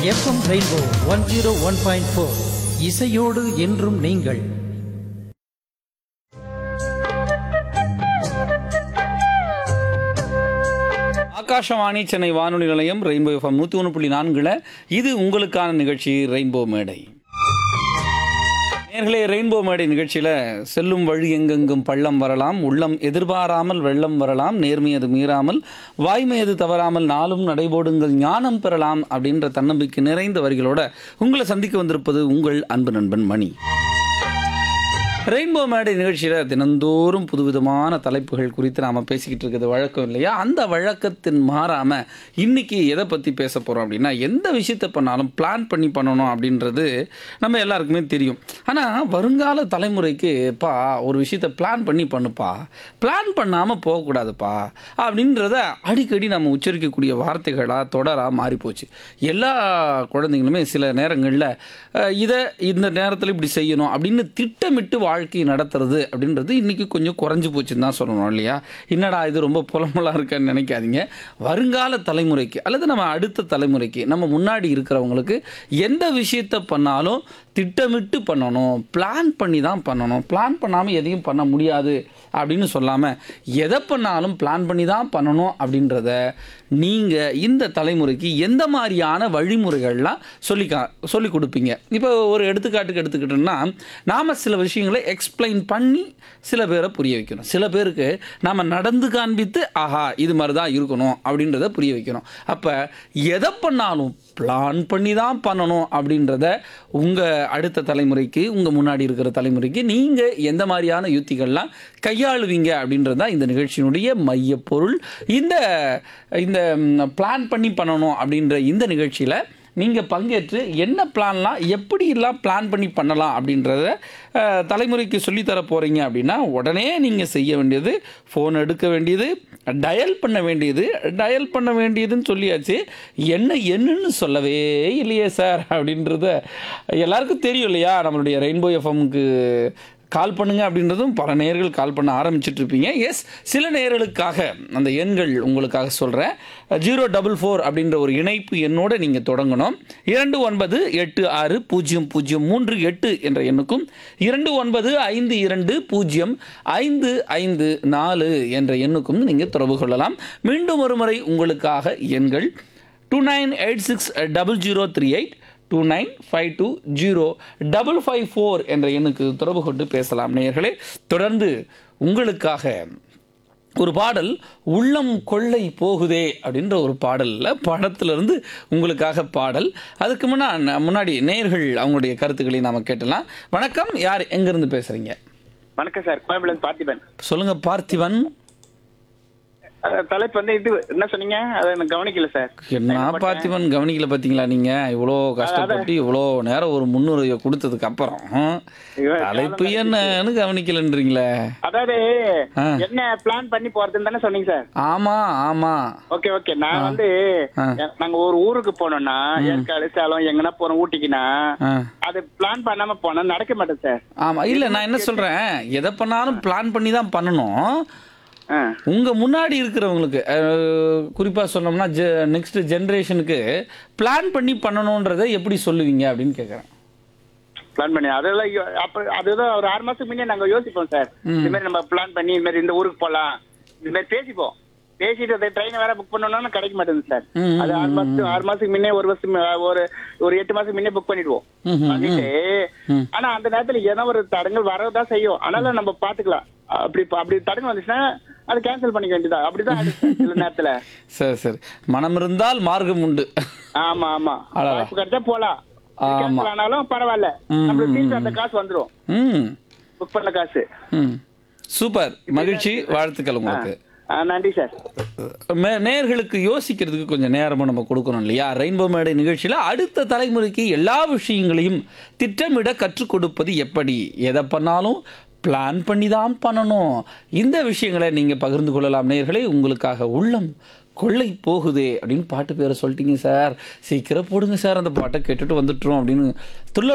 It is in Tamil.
FM rainbow one zero one point four இசையோடு என்றும் நீங்கள் ஆகாஷவாணி சென்னை வானொலி நிலையம் ரெயின்போ எஃப்எம் நூற்றி ஒன்று புள்ளி நான்குல இது உங்களுக்கான நிகழ்ச்சி ரெயின்போ மேடை நேர்களே ரெயின்போ மேடை நிகழ்ச்சியில் செல்லும் வழி எங்கெங்கும் பள்ளம் வரலாம் உள்ளம் எதிர்பாராமல் வெள்ளம் வரலாம் நேர்மை அது மீறாமல் வாய்மை அது தவறாமல் நாளும் நடைபோடுங்கள் ஞானம் பெறலாம் அப்படின்ற தன்னம்பிக்கை நிறைந்த வரிகளோட உங்களை சந்திக்க வந்திருப்பது உங்கள் அன்பு நண்பன் மணி ரெயின்போ மேடை நிகழ்ச்சியில் தினந்தோறும் புதுவிதமான தலைப்புகள் குறித்து நாம் பேசிக்கிட்டு இருக்கிறது வழக்கம் இல்லையா அந்த வழக்கத்தின் மாறாமல் இன்னைக்கு எதை பற்றி பேச போகிறோம் அப்படின்னா எந்த விஷயத்தை பண்ணாலும் பிளான் பண்ணி பண்ணணும் அப்படின்றது நம்ம எல்லாருக்குமே தெரியும் ஆனால் வருங்கால தலைமுறைக்கு பா ஒரு விஷயத்தை பிளான் பண்ணி பண்ணுப்பா பிளான் பண்ணாமல் போகக்கூடாதுப்பா அப்படின்றத அடிக்கடி நம்ம உச்சரிக்கக்கூடிய வார்த்தைகளாக தொடராக மாறிப்போச்சு எல்லா குழந்தைங்களுமே சில நேரங்களில் இதை இந்த நேரத்தில் இப்படி செய்யணும் அப்படின்னு திட்டமிட்டு வாழ்க்கை நடத்துறது அப்படின்றது இன்றைக்கி கொஞ்சம் குறைஞ்சி போச்சுன்னு தான் சொல்லணும் இல்லையா என்னடா இது ரொம்ப புலம்பலாக இருக்கான்னு நினைக்காதீங்க வருங்கால தலைமுறைக்கு அல்லது நம்ம அடுத்த தலைமுறைக்கு நம்ம முன்னாடி இருக்கிறவங்களுக்கு எந்த விஷயத்தை பண்ணாலும் திட்டமிட்டு பண்ணணும் பிளான் பண்ணி தான் பண்ணணும் பிளான் பண்ணாமல் எதையும் பண்ண முடியாது அப்படின்னு சொல்லாமல் எதை பண்ணாலும் பிளான் பண்ணி தான் பண்ணணும் அப்படின்றத நீங்கள் இந்த தலைமுறைக்கு எந்த மாதிரியான வழிமுறைகள்லாம் சொல்லி கா சொல்லி கொடுப்பீங்க இப்போ ஒரு எடுத்துக்காட்டுக்கு எடுத்துக்கிட்டோம்னா நாம் சில விஷயங்களை எக்ஸ்பிளைன் பண்ணி சில பேரை புரிய வைக்கணும் சில பேருக்கு நாம் நடந்து காண்பித்து ஆஹா இது மாதிரி தான் இருக்கணும் அப்படின்றத புரிய வைக்கணும் அப்போ எதை பண்ணாலும் பிளான் பண்ணி தான் பண்ணணும் அப்படின்றத உங்கள் அடுத்த தலைமுறைக்கு உங்கள் முன்னாடி இருக்கிற தலைமுறைக்கு நீங்கள் எந்த மாதிரியான யுத்திகள்லாம் கையாளுவீங்க அப்படின்றது தான் இந்த நிகழ்ச்சியினுடைய மையப்பொருள் இந்த இந்த பிளான் பண்ணி பண்ணணும் அப்படின்ற இந்த நிகழ்ச்சியில் நீங்கள் பங்கேற்று என்ன பிளான்லாம் எப்படிலாம் பிளான் பண்ணி பண்ணலாம் அப்படின்றத அஹ், தலைமுறைக்கு சொல்லித்தர போகிறீங்க அப்படின்னா உடனே நீங்கள் செய்ய வேண்டியது ஃபோன் எடுக்க வேண்டியது டயல் பண்ண வேண்டியது டயல் பண்ண வேண்டியதுன்னு சொல்லியாச்சு என்ன என்னன்னு சொல்லவே இல்லையே சார் அப்படின்றத எல்லாருக்கும் தெரியும் இல்லையா நம்மளுடைய ரெயின்போ எஃப்எம்க்கு கால் பண்ணுங்க அப்படின்றதும் பல நேர்கள் கால் பண்ண ஆரம்பிச்சிட்டு இருப்பீங்க எஸ் சில நேர்களுக்காக அந்த எண்கள் உங்களுக்காக சொல்கிறேன் ஜீரோ டபுள் ஃபோர் அப்படின்ற ஒரு இணைப்பு எண்ணோடு நீங்கள் தொடங்கணும் இரண்டு ஒன்பது எட்டு ஆறு பூஜ்ஜியம் பூஜ்ஜியம் மூன்று எட்டு என்ற எண்ணுக்கும் இரண்டு ஒன்பது ஐந்து இரண்டு பூஜ்ஜியம் ஐந்து ஐந்து நாலு என்ற எண்ணுக்கும் நீங்கள் தொடர்பு கொள்ளலாம் மீண்டும் ஒரு முறை உங்களுக்காக எண்கள் two nine eight six double zero three eight two nine five two zero double five four என்ற எண்ணுக்கு தொடர்பு கொண்டு பேசலாம் நேயர்களே தொடர்ந்து உங்களுக்காக ஒரு பாடல் உள்ளம் கொள்ளை போகுதே அப்படின்ற ஒரு பாடலில் படத்திலிருந்து உங்களுக்காக பாடல் அதுக்கு முன்னா முன்னாடி நேயர்கள் அவங்களுடைய கருத்துக்களை நாம் கேட்டலாம் வணக்கம் யார் எங்கேருந்து பேசுகிறீங்க வணக்கம் சார் கோயம்புலேருந்து பார்த்திபன் சொல்லுங்கள் பார்த்திபன் அஹ், தலைப்பு வந்து இது என்ன சொன்னீங்க அதை எனக்கு கவனிக்கல சார் என்ன பார்த்திபன் கவனிக்கல பார்த்தீங்களா நீங்கள் இவ்வளோ கஷ்டப்பட்டு இவ்வளோ நேரம் ஒரு முன்னுரையை கொடுத்ததுக்கு அப்புறம் ஐயோ, தலைப்பு என்னன்னு கவனிக்கலன்றீங்களே அதாவது ஆ. என்ன பிளான் பண்ணி போறதுன்னு தானே சொன்னீங்க சார் ஆமா ஆமா ஓகே ஓகே நான் வந்து ஆ. எ- நாங்க ஒரு ஊருக்கு போனோம்னா ஏற்காடு சேலம் எங்கன்னா போறோம் ஊட்டிக்குன்னா ஆ. அது பிளான் பண்ணாம போனா நடக்க மாட்டேன் சார் ஆமா இல்ல நான் என்ன சொல்றேன் எதை பண்ணாலும் பிளான் பண்ணி தான் பண்ணணும் ஆ. உங்க முன்னாடி இருக்கிறவங்களுக்கு அஹ், குறிப்பா சொன்னோம்னா நெக்ஸ்ட் ஜெனரேஷனுக்கு பிளான் பண்ணி பண்ணணுன்றதை எப்படி சொல்லுவீங்க அப்படின்னு கேக்குறேன் பிளான் பண்ணி அதெல்லாம் யோ- அப்ப அதுதான் ஒரு ஆறு மாசத்துக்கு முன்னே நாங்க யோசிப்போம் சார் இந்த மாதிரி நம்ம பிளான் பண்ணி இந்த மாதிரி இந்த ஊருக்கு போலாம் இந்த மாதிரி பேசிப்போம் பேசிட்டு அதை ட்ரெயின் வேற புக் பண்ணோம்னா கிடைக்க மாட்டேங்குது சார் ம், அது ஆறு மாசத்துக்கு ஆறு மாசத்துக்கு முன்னே ஒரு வருஷம் ஒரு ஒரு எட்டு மாசத்துக்கு முன்னே புக் பண்ணிடுவோம் ம், ம், பண்ணிட்டு ம். ஆனா அந்த நேரத்துல ஏதோ ஒரு தடங்கள் வரதான் செய்யும் ஆனாலும் நம்ம பாத்துக்கலாம் அப்படி அப்படி தடங்கள் வந்துச்சுன்னா அது கேன்சல் பண்ணிக்க வேண்டியதா அப்படிதான் ஆயிடுச்சு சில நேரத்துல சரி சரி மனம் இருந்தால் மார்க்கம் உண்டு ஆமா ஆமா அடடா. வாய்ப்பு கிடைச்சா போலாம் ஆமா. கேன்சல் ஆனாலும் பரவாயில்ல ம், நம்மளுக்கு திருப்பி அந்த காசு வந்துரும் ம் புக் பண்ண காசு ம் சூப்பர் மகிழ்ச்சி வாழ்த்துக்கள் உங்களுக்கு ஆ, நன்றி சார் மே- நேயர்களுக்கு யோசிக்கிறதுக்கு கொஞ்சம் நேரமும் நம்ம கொடுக்கணும் இல்லையா ரெயின்போ மேடை நிகழ்ச்சியில் அடுத்த தலைமுறைக்கு எல்லா விஷயங்களையும் திட்டமிட கற்றுக் கொடுப்பது எப்படி எதை பண்ணாலும் பிளான் பண்ணி தான் பண்ணணும் இந்த விஷயங்களை நீங்கள் பகிர்ந்து கொள்ளலாம் நேயர்களே உங்களுக்காக உள்ளம் கொள்ளை போகுதே அப்படின்னு பாட்டு பேரை சொல்லிட்டீங்க சார் சீக்கிரம் போடுங்க சார் அந்த பாட்டை கேட்டுட்டு வந்துட்டுரும் அப்படின்னு துள்ள